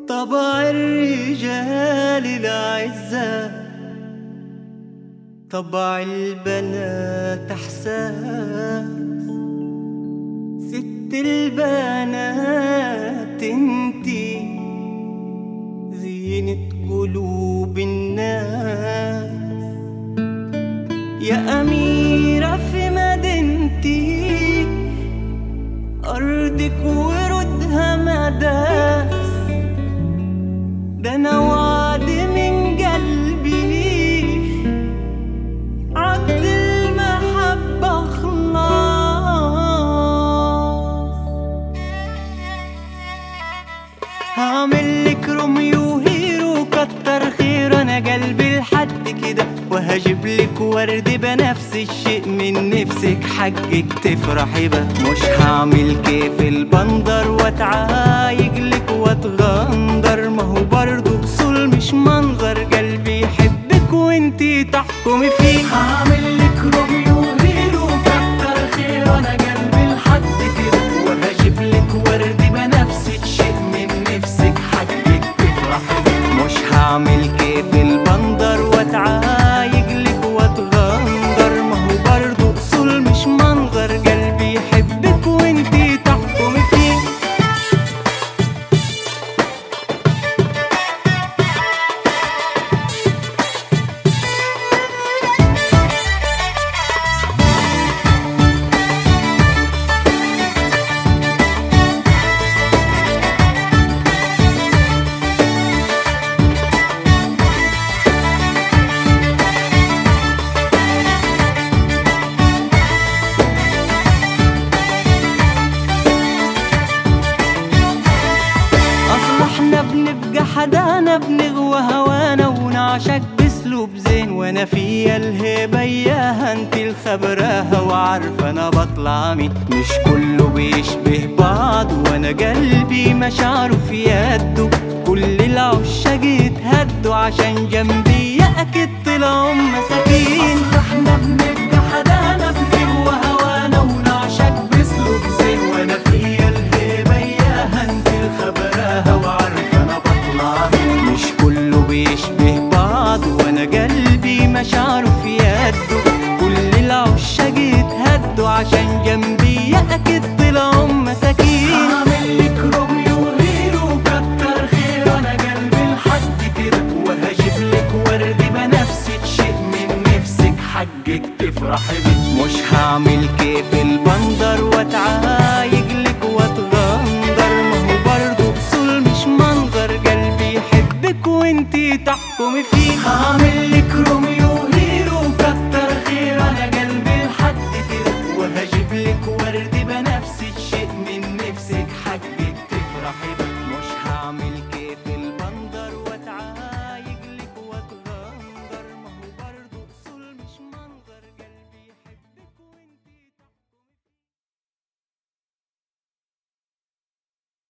طبع الرجال العزة طبع البنات احساس ست البنات انتي زينة قلوب الناس يا أميرة في مدينتي أرضك وردها مداس ده أنا وعد من قلبي عقد المحبة خلاص هعمل لك روميو هيرو كتر خير انا قلبي لحد كده وهجيب لك ورد بنفس الشيء من نفسك حقك تفرحي بقى مش هعمل كيف البندر واتعايق لك واتغندر ما هو برضه اصول مش منظر قلبي يحبك وانتي تحكمي فيه هعمل لك روميو هيرو كتر خير انا قلبي لحد كده وهجيب لك ورد بنفس الشيء من نفسك حقك تفرحي بيه. مش هعمل كيف البندر واتعايق لك واتغندر ما هو برضه اصول مش منظر قلبي يحبك وانتي تحكمي فيه اصل احنا بنبقى حدانا بنغوى هوانا ونعشق باسلوب زين وانا فيا الهيبة اياها انت الخبراها وعارفة انا بطلع مين مش كله بيشبه بعض وانا قلبي مشاعره في يده كل العشاق يتهدوا عشان جنبي اكيد طلعوا